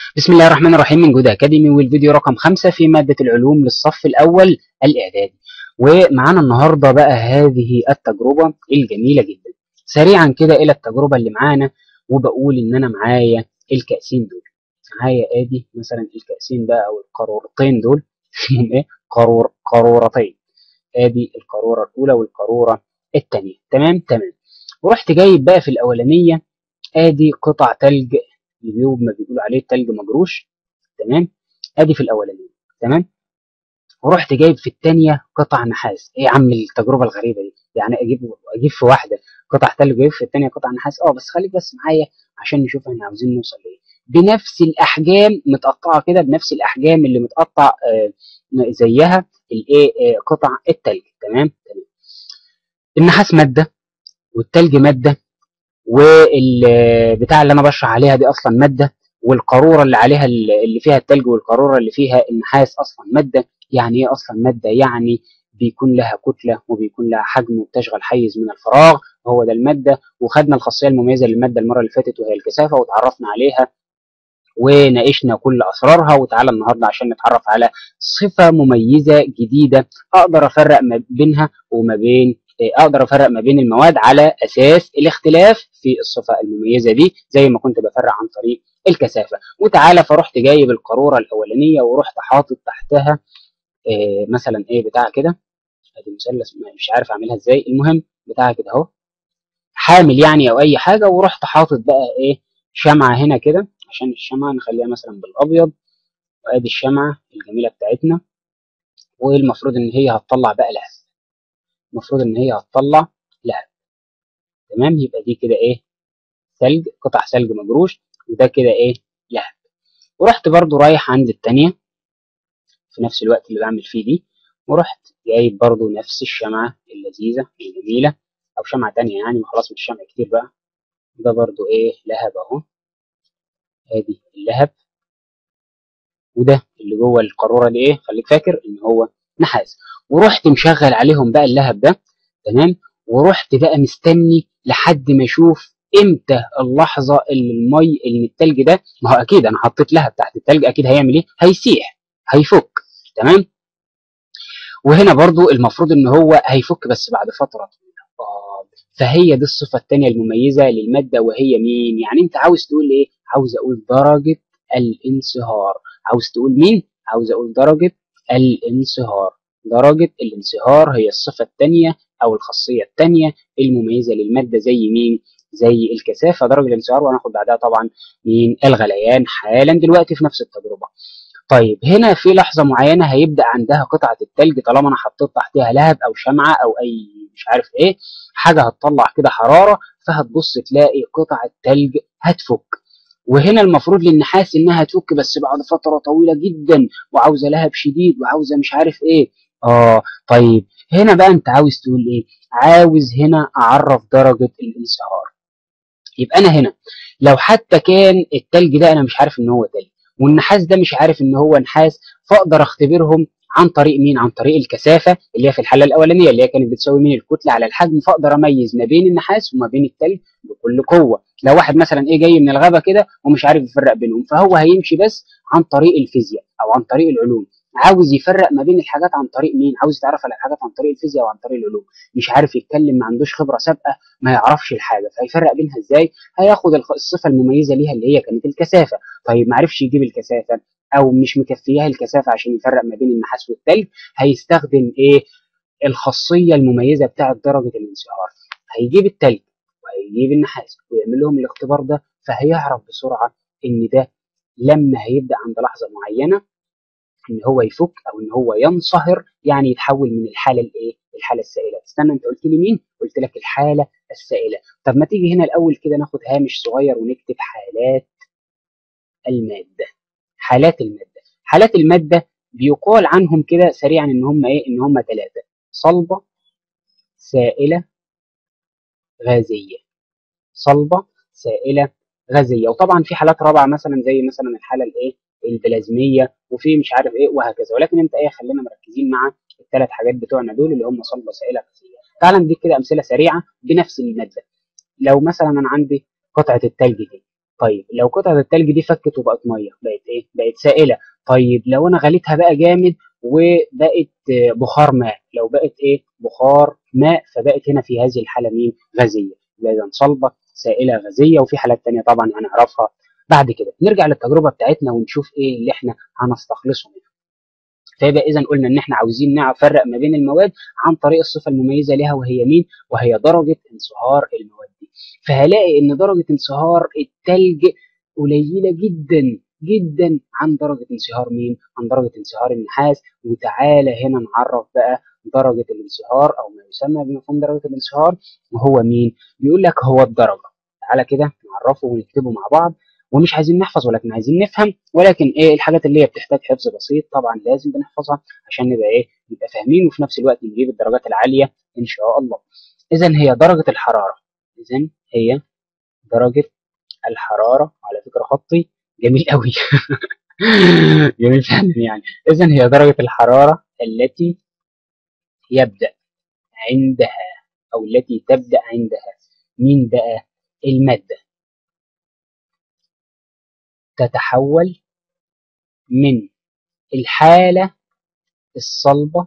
بسم الله الرحمن الرحيم من جود أكاديمي والفيديو رقم خمسة في مادة العلوم للصف الأول الإعدادي ومعانا النهاردة بقى هذه التجربة الجميلة جدا سريعا كده إلى التجربة اللي معانا وبقول إن أنا معايا الكأسين دول معايا آدي مثلا الكأسين بقى أو القارورتين دول اسمهم إيه؟ قارور قارورتين آدي القارورة الأولى والقارورة الثانية تمام تمام ورحت جايب بقى في الأولانية آدي قطع تلج اليوم ما بيقولوا عليه تلج مجروش تمام ادي في الاولانيه تمام ورحت جايب في الثانيه قطع نحاس ايه يا عم التجربه الغريبه دي يعني اجيب اجيب في واحده قطع تلج واجيب في الثانيه قطع نحاس اه بس خليك بس معايا عشان نشوف احنا عاوزين نوصل لايه بنفس الاحجام متقطعه كده بنفس الاحجام اللي متقطع آه زيها الايه آه قطع التلج تمام تمام النحاس ماده والتلج ماده والبتاع اللي انا بشرح عليها دي اصلا ماده والقاروره اللي عليها اللي فيها التلج والقاروره اللي فيها النحاس اصلا ماده يعني ايه اصلا ماده يعني بيكون لها كتله وبيكون لها حجم وبتشغل حيز من الفراغ هو ده الماده وخدنا الخاصيه المميزه للماده المره اللي فاتت وهي الكثافه وتعرفنا عليها وناقشنا كل اسرارها وتعالى النهارده عشان نتعرف على صفه مميزه جديده اقدر افرق ما بينها وما بين اقدر افرق ما بين المواد على اساس الاختلاف في الصفه المميزه دي زي ما كنت بفرق عن طريق الكثافه وتعالى فرحت جايب القاروره الاولانيه ورحت حاطط تحتها إيه مثلا ايه بتاع كده ادي مثلث مش عارف اعملها ازاي المهم بتاع كده اهو حامل يعني او اي حاجه ورحت حاطط بقى ايه شمعه هنا كده عشان الشمعه نخليها مثلا بالابيض وادي الشمعه الجميله بتاعتنا والمفروض ان هي هتطلع بقى لهب المفروض ان هي هتطلع لهب تمام يبقى دي كده ايه ثلج قطع ثلج مجروش وده كده ايه لهب ورحت برضو رايح عند التانية في نفس الوقت اللي بعمل فيه دي ورحت جايب برضو نفس الشمعة اللذيذة الجميلة او شمعة تانية يعني ما خلاص مش شمع كتير بقى ده برضو ايه لهب اهو ادي اللهب وده اللي جوه القارورة دي ايه خليك فاكر ان هو نحاس ورحت مشغل عليهم بقى اللهب ده تمام ورحت بقى مستني لحد ما اشوف امتى اللحظه اللي المي اللي التلج ده ما هو اكيد انا حطيت لهب تحت التلج اكيد هيعمل ايه هيسيح هيفك تمام وهنا برضو المفروض ان هو هيفك بس بعد فتره طويله آه فهي دي الصفه الثانيه المميزه للماده وهي مين يعني انت عاوز تقول ايه عاوز اقول درجه الانصهار عاوز تقول مين عاوز اقول درجه الانصهار درجة الانصهار هي الصفة الثانية أو الخاصية الثانية المميزة للمادة زي مين؟ زي الكثافة درجة الانصهار وهناخد بعدها طبعا مين؟ الغليان حالا دلوقتي في نفس التجربة. طيب هنا في لحظة معينة هيبدأ عندها قطعة التلج طالما أنا حطيت تحتها لهب أو شمعة أو أي مش عارف إيه حاجة هتطلع كده حرارة فهتبص تلاقي قطع التلج هتفك. وهنا المفروض للنحاس انها تفك بس بعد فتره طويله جدا وعاوزه لهب شديد وعاوزه مش عارف ايه اه طيب هنا بقى انت عاوز تقول ايه عاوز هنا اعرف درجه الانصهار يبقى انا هنا لو حتى كان التلج ده انا مش عارف ان هو تلج والنحاس ده مش عارف ان هو نحاس فاقدر اختبرهم عن طريق مين عن طريق الكثافه اللي هي في الحاله الاولانيه اللي هي كانت بتساوي مين الكتله على الحجم فاقدر اميز ما بين النحاس وما بين التلج بكل قوه لو واحد مثلا ايه جاي من الغابه كده ومش عارف يفرق بينهم فهو هيمشي بس عن طريق الفيزياء او عن طريق العلوم عاوز يفرق ما بين الحاجات عن طريق مين عاوز يتعرف على الحاجات عن طريق الفيزياء وعن طريق العلوم مش عارف يتكلم ما عندوش خبره سابقه ما يعرفش الحاجه فهيفرق بينها ازاي هياخد الصفه المميزه ليها اللي هي كانت الكثافه طيب ما عرفش يجيب الكثافه او مش مكفياه الكثافه عشان يفرق ما بين النحاس والتلج هيستخدم ايه الخاصيه المميزه بتاعه درجه الانصهار هيجيب التلج وهيجيب النحاس ويعمل لهم الاختبار ده فهيعرف بسرعه ان ده لما هيبدا عند لحظه معينه ان هو يفك او ان هو ينصهر يعني يتحول من الحاله الايه الحاله السائله استنى انت قلت لي مين قلت لك الحاله السائله طب ما تيجي هنا الاول كده ناخد هامش صغير ونكتب حالات الماده حالات الماده حالات الماده بيقال عنهم كده سريعا ان هم ايه ان هم ثلاثه صلبه سائله غازيه صلبه سائله غازيه وطبعا في حالات رابعه مثلا زي مثلا الحاله الايه البلازميه وفي مش عارف ايه وهكذا ولكن انت ايه خلينا مركزين مع الثلاث حاجات بتوعنا دول اللي هم صلبه سائله غازيه تعال نديك كده امثله سريعه بنفس الماده لو مثلا انا عندي قطعه التلج دي طيب لو قطعه التلج دي فكت وبقت ميه بقت ايه بقت سائله طيب لو انا غليتها بقى جامد وبقت بخار ماء لو بقت ايه بخار ماء فبقت هنا في هذه الحاله مين غازيه اذا صلبه سائله غازيه وفي حالات ثانيه طبعا هنعرفها بعد كده نرجع للتجربه بتاعتنا ونشوف ايه اللي احنا هنستخلصه منها فيبقى اذا قلنا ان احنا عاوزين نفرق ما بين المواد عن طريق الصفه المميزه لها وهي مين وهي درجه انصهار المواد دي فهلاقي ان درجه انصهار التلج قليله جدا جدا عن درجه انصهار مين عن درجه انصهار النحاس وتعالى هنا نعرف بقى درجه الانصهار او ما يسمى بمفهوم درجه الانصهار وهو مين بيقول لك هو الدرجه تعالى كده نعرفه ونكتبه مع بعض ومش عايزين نحفظ ولكن عايزين نفهم ولكن ايه الحاجات اللي هي بتحتاج حفظ بسيط طبعا لازم بنحفظها عشان نبقى ايه نبقى فاهمين وفي نفس الوقت نجيب الدرجات العاليه ان شاء الله اذا هي درجه الحراره اذا هي درجه الحراره على فكره خطي جميل قوي جميل فعلا يعني اذا هي درجه الحراره التي يبدا عندها او التي تبدا عندها مين بقى الماده تتحول من الحالة الصلبة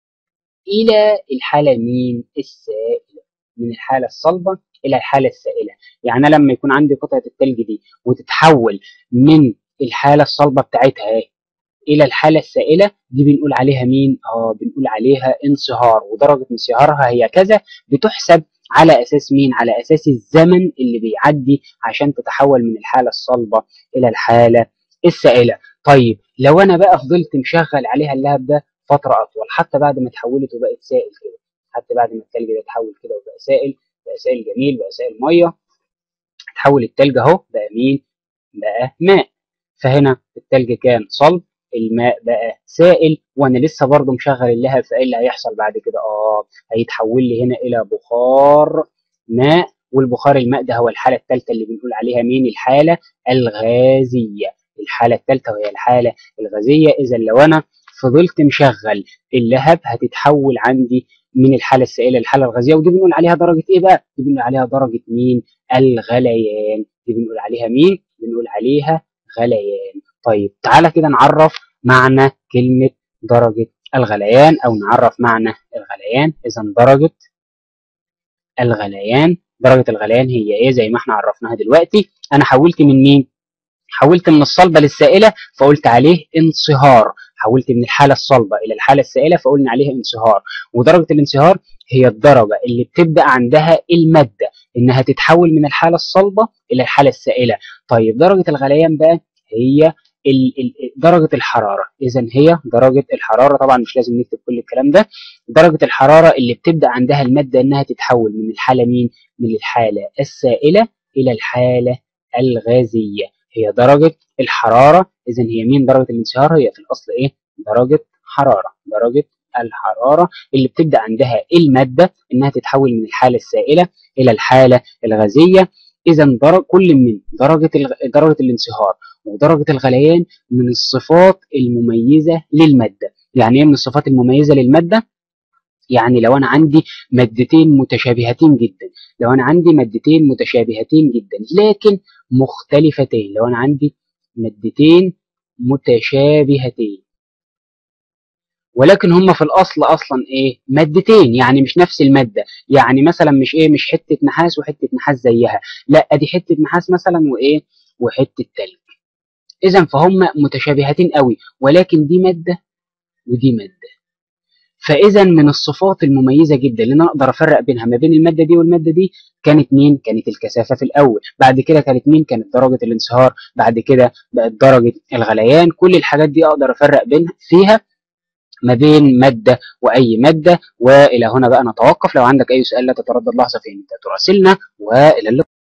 إلى الحالة مين السائلة من الحالة الصلبة إلى الحالة السائلة يعني أنا لما يكون عندي قطعة التلج دي وتتحول من الحالة الصلبة بتاعتها إلى الحالة السائلة دي بنقول عليها مين؟ آه بنقول عليها انصهار ودرجة انصهارها هي كذا بتحسب على اساس مين على اساس الزمن اللي بيعدي عشان تتحول من الحاله الصلبه الى الحاله السائله طيب لو انا بقى فضلت مشغل عليها اللهب ده فتره اطول حتى بعد ما اتحولت وبقت سائل كده حتى بعد ما التلج ده اتحول كده وبقى سائل بقى سائل جميل بقى سائل ميه اتحول التلج اهو بقى مين بقى ماء فهنا التلج كان صلب الماء بقى سائل وانا لسه برضه مشغل اللهب فايه اللي هيحصل بعد كده اه هيتحول لي هنا الى بخار ماء والبخار الماء ده هو الحاله الثالثه اللي بنقول عليها مين الحاله الغازيه الحاله الثالثه وهي الحاله الغازيه اذا لو انا فضلت مشغل اللهب هتتحول عندي من الحاله السائله للحاله الغازيه ودي بنقول عليها درجه ايه بقى دي بنقول عليها درجه مين الغليان دي بنقول عليها مين بنقول عليها غليان طيب تعالى كده نعرف معنى كلمة درجة الغليان أو نعرف معنى الغليان إذا درجة الغليان درجة الغليان هي إيه زي ما إحنا عرفناها دلوقتي أنا حولت من مين؟ حولت من الصلبة للسائلة فقلت عليه انصهار حولت من الحالة الصلبة إلى الحالة السائلة فقلنا عليه انصهار ودرجة الانصهار هي الدرجة اللي بتبدأ عندها المادة إنها تتحول من الحالة الصلبة إلى الحالة السائلة طيب درجة الغليان بقى هي درجة الحرارة إذا هي درجة الحرارة طبعا مش لازم نكتب كل الكلام ده درجة الحرارة اللي بتبدأ عندها المادة إنها تتحول من الحالة مين؟ من الحالة السائلة إلى الحالة الغازية هي درجة الحرارة إذا هي مين درجة الانصهار هي في الأصل إيه؟ درجة حرارة درجة الحرارة اللي بتبدأ عندها المادة إنها تتحول من الحالة السائلة إلى الحالة الغازية إذا درجة كل من درجة درجة الانصهار ودرجة الغليان من الصفات المميزة للمادة يعني ايه من الصفات المميزة للمادة يعني لو انا عندي مادتين متشابهتين جدا لو انا عندي مادتين متشابهتين جدا لكن مختلفتين لو انا عندي مادتين متشابهتين ولكن هم في الاصل اصلا ايه مادتين يعني مش نفس الماده يعني مثلا مش ايه مش حته نحاس وحته نحاس زيها لا ادي حته نحاس مثلا وايه وحته تلج اذا فهم متشابهتين قوي ولكن دي ماده ودي ماده فاذا من الصفات المميزه جدا اللي انا اقدر افرق بينها ما بين الماده دي والماده دي كانت مين كانت الكثافه في الاول بعد كده كانت مين كانت درجه الانصهار بعد كده بقت درجه الغليان كل الحاجات دي اقدر افرق بينها فيها ما بين مادة وأي مادة وإلى هنا بقى نتوقف لو عندك أي سؤال لا تتردد لحظة في أن تراسلنا وإلى اللقاء